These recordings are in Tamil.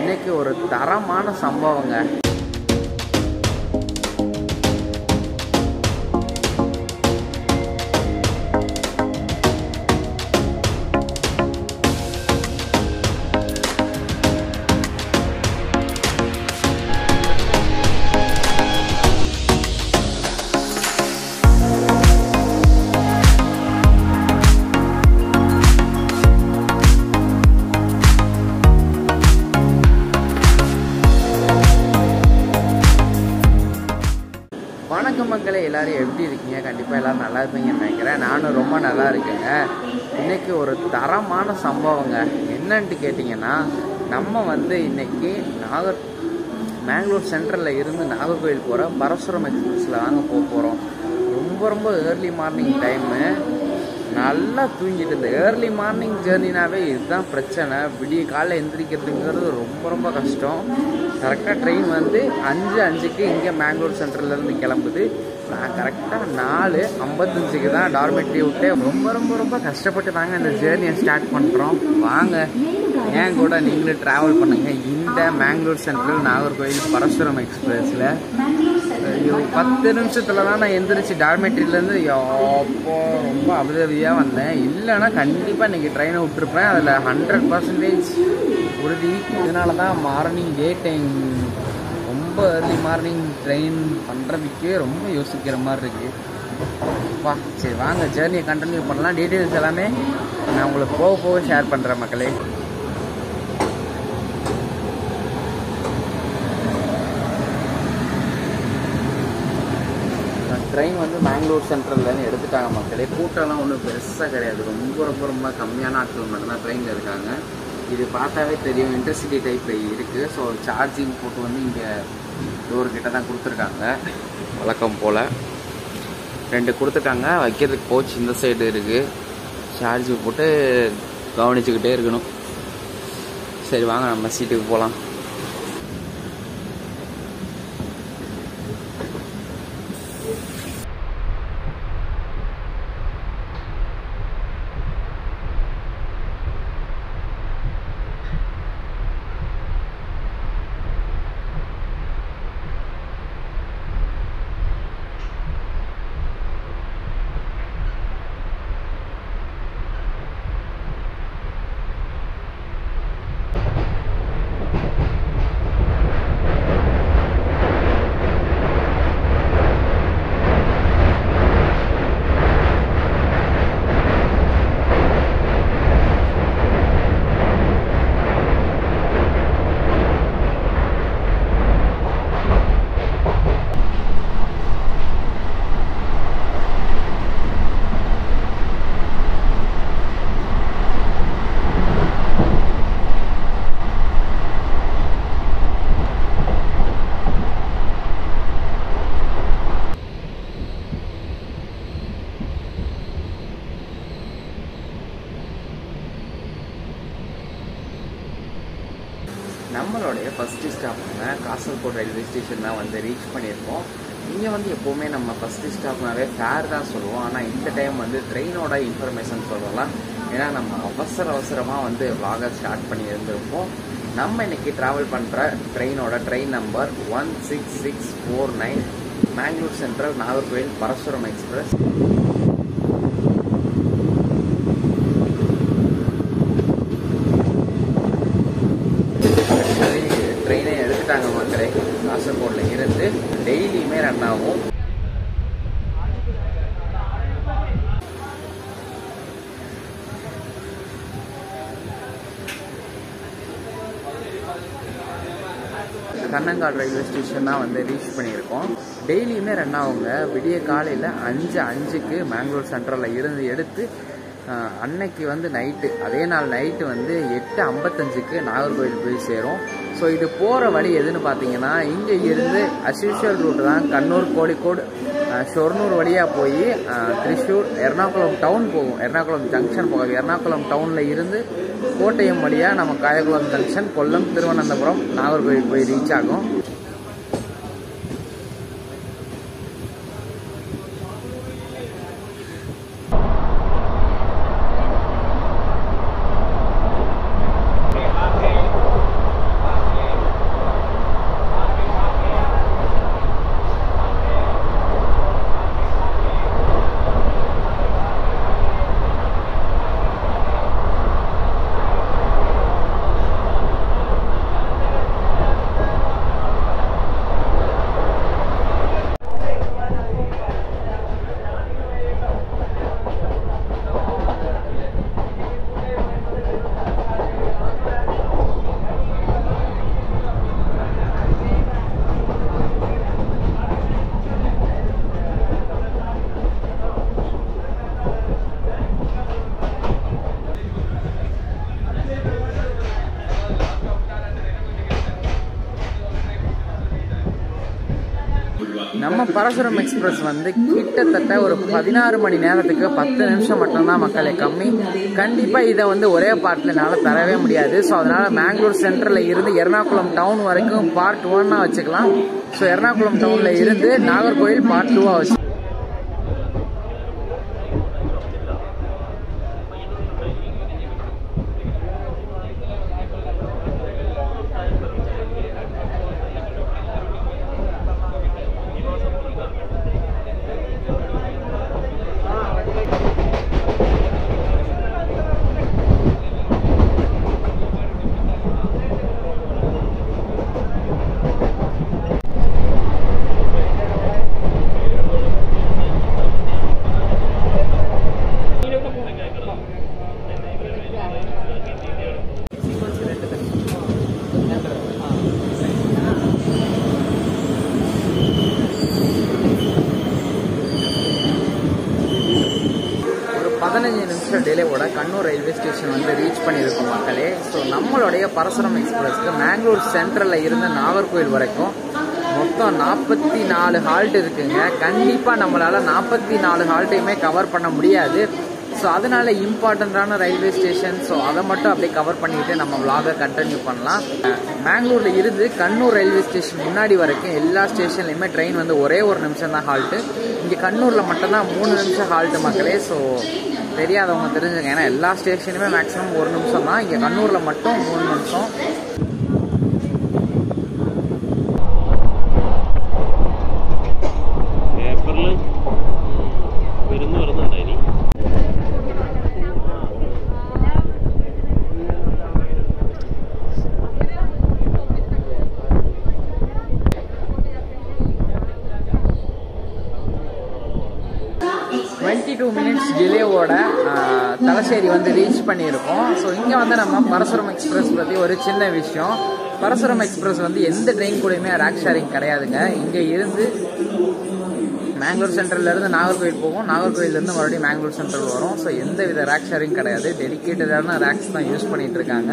இன்னைக்கு ஒரு தரமான சம்பவங்க வணக்கம் மக்களே எல்லாரும் எப்படி இருக்கீங்க கண்டிப்பாக எல்லாரும் நல்லா இருப்பீங்கன்னு நினைக்கிறேன் நானும் ரொம்ப நல்லா இருக்கேங்க இன்னைக்கு ஒரு தரமான சம்பவங்க என்னன்ட்டு கேட்டிங்கன்னா நம்ம வந்து இன்னைக்கு நாகர் மேங்களூர் சென்ட்ரலில் இருந்து நாகர்கோவில் போகிற பரசுரம் எக்ஸ்பிரஸில் தாங்க போக போகிறோம் ரொம்ப ரொம்ப ஏர்லி மார்னிங் டைமு நல்லா தூங்கிட்டு இருந்தேன் ஏர்லி மார்னிங் ஜேர்னினாவே இதுதான் பிரச்சனை விடிய காலைல எந்திரிக்கிறதுங்கிறது ரொம்ப ரொம்ப கஷ்டம் கரெக்டாக ட்ரெயின் வந்து அஞ்சு அஞ்சுக்கு இங்கே மேங்களூர் சென்ட்ரல்லேருந்து கிளம்புது நான் கரெக்டாக நாலு ஐம்பத்தஞ்சுக்கு தான் டார்மெட்ரி விட்டு ரொம்ப ரொம்ப ரொம்ப கஷ்டப்பட்டு தாங்க இந்த ஜேர்னியை ஸ்டார்ட் பண்ணுறோம் வாங்க ஏன் கூட நீங்களும் ட்ராவல் பண்ணுங்க இந்த மேங்களூர் சென்ட்ரல் நாகர்கோவில் பரசுரம் எக்ஸ்பிரஸில் ஐயோ பத்து நிமிஷத்துல தான் நான் எந்திரிச்சு டார்மெட்ரிலேருந்து அப்போ ரொம்ப அபதவியாக வந்தேன் இல்லைன்னா கண்டிப்பாக இன்றைக்கி ட்ரெயினை விட்டுருப்பேன் அதில் ஹண்ட்ரட் பர்சன்டேஜ் உறுதி இதனால தான் மார்னிங் டே டைம் ரொம்ப ஏர்லி மார்னிங் ட்ரெயின் பண்ணுறதுக்கே ரொம்ப யோசிக்கிற மாதிரி இருக்குது வா சரி வாங்க ஜேர்னியை கண்டினியூ பண்ணலாம் டீட்டெயில்ஸ் எல்லாமே நான் உங்களுக்கு போக போக ஷேர் பண்ணுறேன் மக்களே ட்ரெயின் வந்து மேங்களூர் சென்ட்ரல்லேருந்து எடுத்துட்டாங்க மக்களே கூட்டம்லாம் ஒன்றும் பெருசாக கிடையாது ரொம்ப ரொம்ப ரொம்ப கம்மியான ஆட்கள் மட்டும்தான் ட்ரெயினில் இருக்காங்க இது பார்த்தாவே தெரியும் இன்டர்சிட்டி டைப் இருக்குது ஸோ சார்ஜிங் போட்டு வந்து இங்கே டோர் கிட்ட தான் கொடுத்துருக்காங்க வழக்கம் போல் ரெண்டு கொடுத்துட்டாங்க வைக்கிறதுக்கு போச்சு இந்த சைடு இருக்குது சார்ஜ் போட்டு கவனிச்சுக்கிட்டே இருக்கணும் சரி வாங்க நம்ம சீட்டுக்கு போகலாம் நம்மளுடைய ஃபஸ்ட்டு ஸ்டாப்னா காசர்கோட் ரயில்வே ஸ்டேஷன் தான் வந்து ரீச் பண்ணியிருக்கோம் இங்கே வந்து எப்போவுமே நம்ம ஃபஸ்ட்டு ஸ்டாப்னாவே ஃபேர் தான் சொல்லுவோம் ஆனால் இந்த டைம் வந்து ட்ரெயினோட இன்ஃபர்மேஷன் சொல்லலாம் ஏன்னா நம்ம அவசர அவசரமாக வந்து வாக ஸ்டார்ட் பண்ணி இருந்திருப்போம் நம்ம இன்னைக்கு ட்ராவல் பண்ணுற ட்ரெயினோட train number one six six four nine Mangalore central Nagercoil Parasuram express ட்ரெயினை எடுத்துட்டாங்க மக்களே காசர்கோடில் இருந்து டெய்லியுமே ரன் ஆகும் கண்ணங்கால் ரயில்வே ஸ்டேஷன் தான் வந்து ரீச் பண்ணியிருக்கோம் டெய்லியுமே ரன் ஆகுங்க விடிய காலையில் அஞ்சு அஞ்சுக்கு மேங்களூர் சென்ட்ரலில் இருந்து எடுத்து ஆஹ், அன்னைக்கு வந்து நைட்டு அதே நாள் நைட்டு வந்து எட்டு ஐம்பத்தஞ்சுக்கு நாகர்கோவில் போய் சேரும் ஸோ இது போகிற வழி எதுன்னு பார்த்தீங்கன்னா இங்கே இருந்து அஸ்யூஷுவல் ரூட் தான் கண்ணூர் கோழிக்கோடு ஆஹ், ஷொர்ணூர் வழியாக போய் திருச்சூர் எர்ணாகுளம் டவுன் போகும் எர்ணாகுளம் ஜங்ஷன் போகாது எர்ணாகுளம் டவுனில் இருந்து கோட்டயம் வழியாக நம்ம காயகுளம் ஜங்ஷன் கொல்லம் திருவனந்தபுரம் நாகர்கோவில் போய் ரீச் ஆகும் நம்ம பரசுரம் எக்ஸ்பிரஸ் வந்து கிட்டத்தட்ட ஒரு பதினாறு மணி நேரத்துக்கு பத்து நிமிஷம் மட்டும்தான் மக்களை கம்மி கண்டிப்பாக இதை வந்து ஒரே பார்ட்டில் என்னால் தரவே முடியாது ஸோ அதனால் மேங்களூர் சென்டரில் இருந்து எர்ணாகுளம் டவுன் வரைக்கும் பார்ட் ஒன்னாக வச்சுக்கலாம் ஸோ எர்ணாகுளம் டவுனில் இருந்து நாகர்கோவில் பார்ட் டூவாக வச்சு ஒரு பதினஞ்சு நிமிஷம் டிலேவோட கண்ணூர் ரயில்வே ஸ்டேஷன் வந்து ரீச் பண்ணியிருக்கோம் மக்களே ஸோ நம்மளுடைய பரசுரம் எக்ஸ்பிரஸ்க்கு மேங்களூர் சென்ட்ரலில் இருந்து நாகர்கோவில் வரைக்கும் மொத்தம் நாற்பத்தி நாலு ஹால்ட் இருக்குங்க கண்டிப்பாக நம்மளால் நாற்பத்தி நாலு ஹால்ட்டையுமே கவர் பண்ண முடியாது ஸோ அதனால இம்பார்ட்டண்ட்டான ரயில்வே ஸ்டேஷன் ஸோ அதை மட்டும் அப்படியே கவர் பண்ணிட்டு நம்ம vlog-அ கண்டினியூ பண்ணலாம் மேங்களூர்ல இருந்து கண்ணூர் ரயில்வே ஸ்டேஷன் முன்னாடி வரைக்கும் எல்லா ஸ்டேஷன்லையுமே ட்ரெயின் வந்து ஒரே ஒரு நிமிஷம் தான் ஹால்ட்டு இங்கே கண்ணூரில் மட்டும்தான் மூணு நிமிஷம் ஹால்ட்டு மக்களே ஸோ தெரியாதவங்க தெரிஞ்சுங்க ஏன்னா எல்லா ஸ்டேஷனுமே மேக்ஸிமம் ஒரு நிமிஷம் தான் இங்கே கண்ணூரில் மட்டும் மூணு நிமிஷம் പേപ്പറിൽ വരുന്നു വരുന്നുണ്ടോ ഇനി டுவெண்ட்டி டூ மினிட்ஸ் டிலேவோட தலசேரி வந்து ரீச் பண்ணியிருக்கோம் ஸோ இங்கே வந்து நம்ம பரசுரம் எக்ஸ்பிரஸ் பற்றி ஒரு சின்ன விஷயம் பரசுரம் எக்ஸ்பிரஸ் வந்து எந்த ட்ரெயின் கூடயுமே ரேக் ஷேரிங் கிடையாதுங்க இங்கே இருந்து மேங்களூர் சென்ட்ரல்ல இருந்து நாகர்கோவில் போகும் நாகர்கோவில்ல இருந்து மறுபடியும் மேங்களூர் சென்ட்ரல் வரும் ஸோ எந்த வித ரேக் ஷேரிங் கிடையாது டெடிக்கேட்டடான ரேக்ஸ் தான் யூஸ் பண்ணிட்டு இருக்காங்க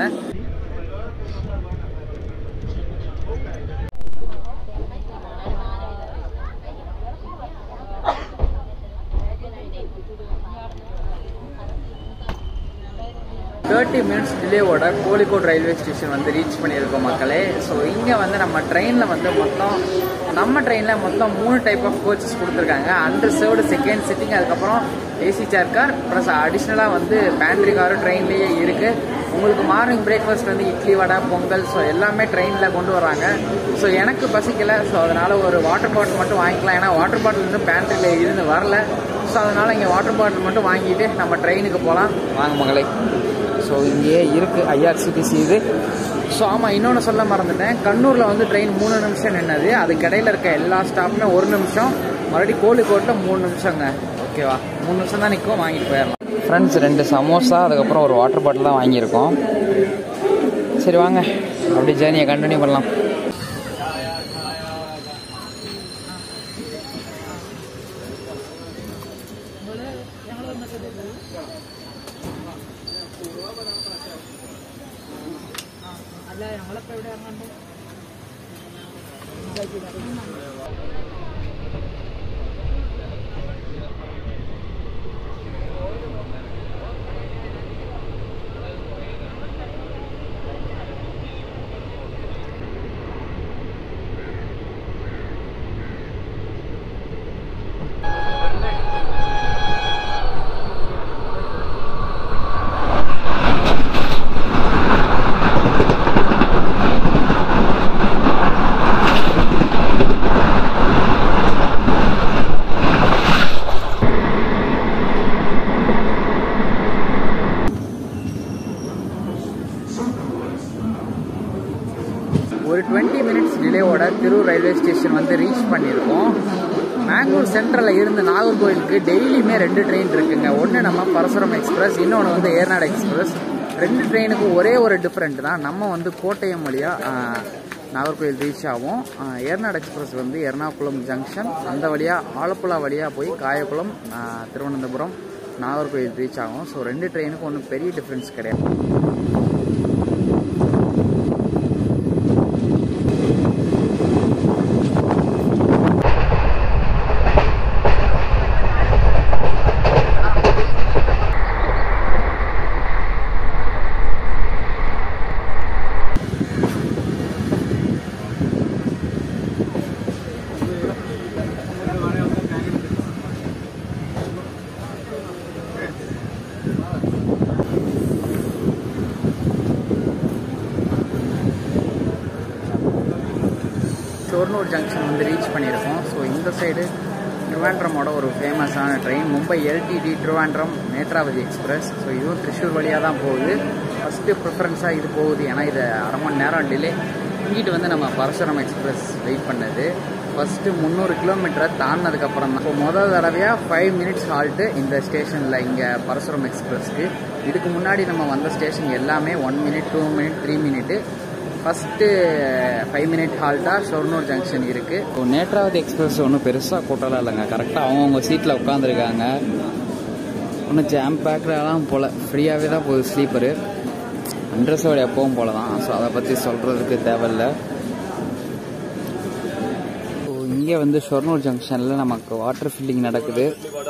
தேர்ட்டி மினிட்ஸ் டிலேவோட கோழிக்கோட் ரயில்வே ஸ்டேஷன் வந்து ரீச் பண்ணியிருக்கோம் மக்களே ஸோ இங்கே வந்து நம்ம ட்ரெயினில் வந்து மொத்தம் நம்ம ட்ரெயினில் மொத்தம் மூணு டைப் ஆஃப் கோச்சஸ் கொடுத்துருக்காங்க அன்ரிசர்வ்டு செகண்ட் சிட்டிங் அதுக்கப்புறம் ஏசி சேர் கார் ப்ளஸ் அடிஷ்னலாக வந்து பேண்ட்ரி காரும் ட்ரெயின்லேயே இருக்குது உங்களுக்கு மார்னிங் பிரேக்ஃபாஸ்ட் வந்து இட்லி வடை பொங்கல் ஸோ எல்லாமே ட்ரெயினில் கொண்டு வராங்க ஸோ எனக்கு பசிக்கல ஸோ அதனால் ஒரு வாட்டர் பாட்டில் மட்டும் வாங்கிக்கலாம் ஏன்னா வாட்டர் பாட்டில் வந்து பேண்ட்ரியில் இருந்து வரல ஸோ அதனால் இங்கே வாட்டர் பாட்டில் மட்டும் வாங்கிட்டு நம்ம ட்ரெயினுக்கு போகலாம் வாங்க மகளே ஸோ இங்கேயே இருக்குது ஐஆர்சிடிசி இது ஸோ ஆமாம் இன்னொன்று சொல்ல மறந்துட்டேன் கண்ணூரில் வந்து ட்ரெயின் மூணு நிமிஷம் நின்னது அதுக்கு இடையில இருக்க எல்லா ஸ்டாப்புமே ஒரு நிமிஷம் மறுபடியும் கோழிக்கோட்டில் மூணு நிமிஷங்க ஓகேவா மூணு நிமிஷம் தான் நிற்கும் வாங்கிட்டு போயிடலாம் ஃப்ரெண்ட்ஸ் ரெண்டு சமோசா அதுக்கப்புறம் ஒரு வாட்டர் பாட்டில் தான் வாங்கியிருக்கோம் சரி வாங்க அப்படியே ஜேர்னியை கண்டினியூ பண்ணலாம் ஒரு டுவெண்ட்டி மினிட்ஸ் டிலேவோட திருவூர் ரயில்வே ஸ்டேஷன் வந்து ரீச் பண்ணியிருக்கோம் மேங்களூர் சென்ட்ரலில் இருந்து நாகர்கோவிலுக்கு டெய்லியுமே ரெண்டு ட்ரெயின் இருக்குங்க ஒன்று நம்ம பரசுரம் எக்ஸ்பிரஸ் இன்னொன்று வந்து ஏர்நாடு எக்ஸ்பிரஸ் ரெண்டு ட்ரெயினுக்கும் ஒரே ஒரு டிஃப்ரெண்ட் தான் நம்ம வந்து கோட்டயம் வழியாக நாகர்கோவில் ரீச் ஆகும் ஆஹ், ஏர்நாடு எக்ஸ்பிரஸ் வந்து எர்ணாகுளம் ஜங்ஷன் அந்த வழியாக ஆலப்புழா வழியாக போய் காயக்குளம் ஆஹ், திருவனந்தபுரம் நாகர்கோவில் ரீச் ஆகும் ஸோ ரெண்டு ட்ரெயினுக்கும் ஒன்றும் பெரிய டிஃப்ரென்ஸ் கிடையாது ஷொர்ணூர் ஜங்ஷன் வந்து ரீச் பண்ணியிருக்கோம் ஸோ இந்த சைடு ட்ரிவாண்ட்ரமோட ஒரு ஃபேமஸான train Mumbai LTT Trivandrum Netravati express so இதுவும் திருஷூர் வழியாக தான் போகுது ஃபஸ்ட்டு ப்ரிஃபரன்ஸாக இது போகுது ஏன்னா இது அரை மணி நேரம் டிலே இங்கிட்டு வந்து நம்ம பரசுரம் எக்ஸ்பிரஸ் வெயிட் பண்ணது ஃபஸ்ட்டு முந்நூறு கிலோமீட்டரை தாண்டினதுக்கப்புறம் தான் இப்போ முதல் தடவையாக ஃபைவ் மினிட்ஸ் ஹால்ட்டு இந்த ஸ்டேஷனில் இங்கே பரசுரம் எக்ஸ்பிரஸ்க்கு இதுக்கு முன்னாடி நம்ம வந்த ஸ்டேஷன் எல்லாமே one minute two minute three minute first five minute ஹால்ட்டாக ஷொர்ணூர் ஜங்ஷன் இருக்குது இப்போ நேற்றாவது எக்ஸ்பிரஸ் ஒன்றும் பெருசாக கூட்டலாம் இல்லைங்க கரெக்டாக அவங்கவுங்க சீட்டில் உட்காந்துருக்காங்க ஒன்றும் ஜாம் பேக்கெலாம் போல் ஃப்ரீயாகவே தான் போகுது ஸ்லீப்பரு அண்ட்ரஸோட எப்பவும் போல தான் ஸோ அதை பற்றி சொல்கிறதுக்கு தேவையில்ல ஸோ இங்கே வந்து ஷொர்ணூர் ஜங்ஷனில் நமக்கு வாட்டர் ஃபில்லிங் நடக்குது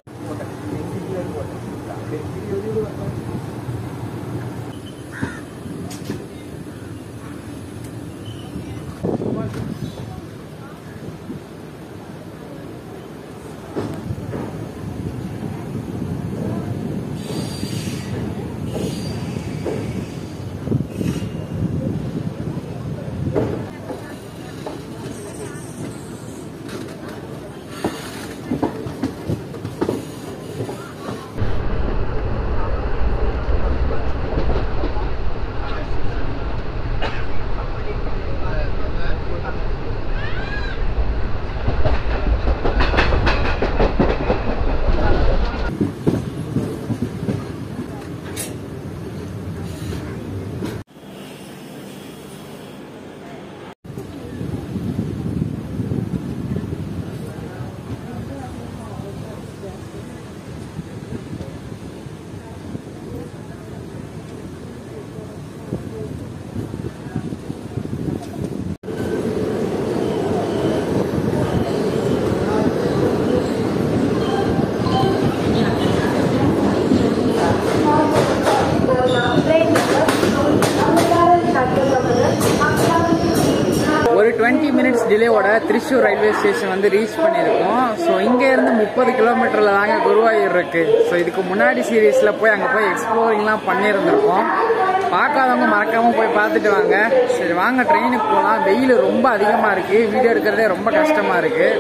ஒரு டுவெண்ட்டி மினிட்ஸ் டிலேவோட திருச்சூர் ரயில்வே ஸ்டேஷன் வந்து ரீச் பண்ணியிருக்கோம் ஸோ இங்கேருந்து முப்பது கிலோமீட்டரில் தாங்க குருவாயூர் இருக்குது ஸோ இதுக்கு முன்னாடி சீரீஸில் போய் அங்கே போய் எக்ஸ்ப்ளோரிங்லாம் பண்ணியிருந்திருக்கோம் பார்க்காதவங்க மறக்காமல் போய் பார்த்துட்டு வாங்க சரி வாங்க ட்ரெயினுக்கு போகலாம் வெயில் ரொம்ப அதிகமாக இருக்குது வீடியோ எடுக்கிறதே ரொம்ப கஷ்டமாக இருக்குது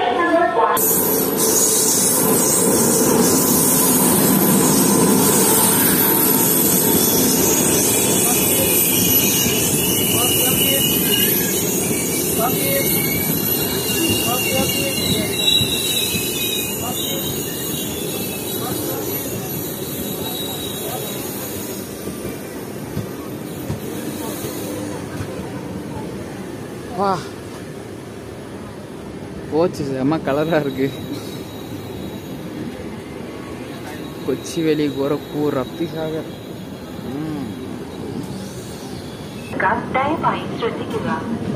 வா போச்சு செம்ம கலராக இருக்கு கொச்சிவெளி கோரப்பூர் ரப்திசாகர் ம் ദയവായി ശ്രദ്ധിക്കുക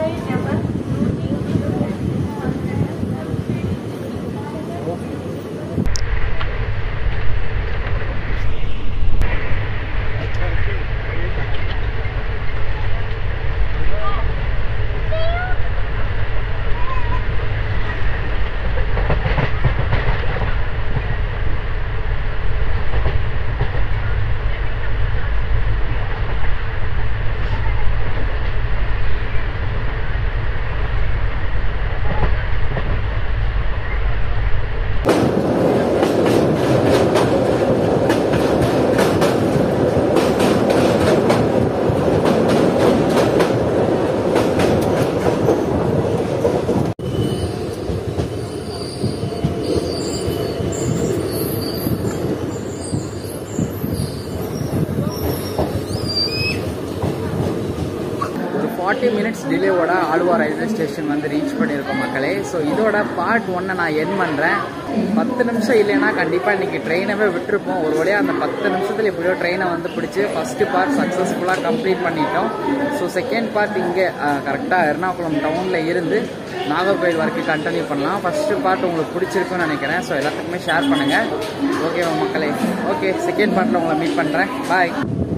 ஒரு ஃபார்ட்டி மினிட்ஸ் டிலேவோட ஆலுவா ரயில்வே ஸ்டேஷன் வந்து ரீச் பண்ணியிருக்கோம் மக்களே ஸோ இதோட பார்ட் ஒன்னை நான் என் பண்ணுறேன் பத்து நிமிஷம் இல்லைன்னா கண்டிப்பாக இன்றைக்கி ட்ரெயினவே விட்டுருப்போம் ஒரு வழியாக அந்த பத்து நிமிஷத்தில் எப்படியோ ட்ரெயினை வந்து பிடிச்சி ஃபஸ்ட்டு பார்ட் சக்ஸஸ்ஃபுல்லாக கம்ப்ளீட் பண்ணிட்டோம் ஸோ செகண்ட் பார்ட் இங்கே கரெக்டாக எர்ணாகுளம் டவுனில் இருந்து நாகர்கோயில் வரைக்கும் கண்டினியூ பண்ணலாம் ஃபஸ்ட்டு பார்ட் உங்களுக்கு பிடிச்சிருக்குன்னு நினைக்கிறேன் ஸோ எல்லாத்துக்குமே ஷேர் பண்ணுங்கள் ஓகேவா மக்களே ஓகே செகண்ட் பார்ட்டில் உங்களை மீட் பண்ணுறேன் பாய்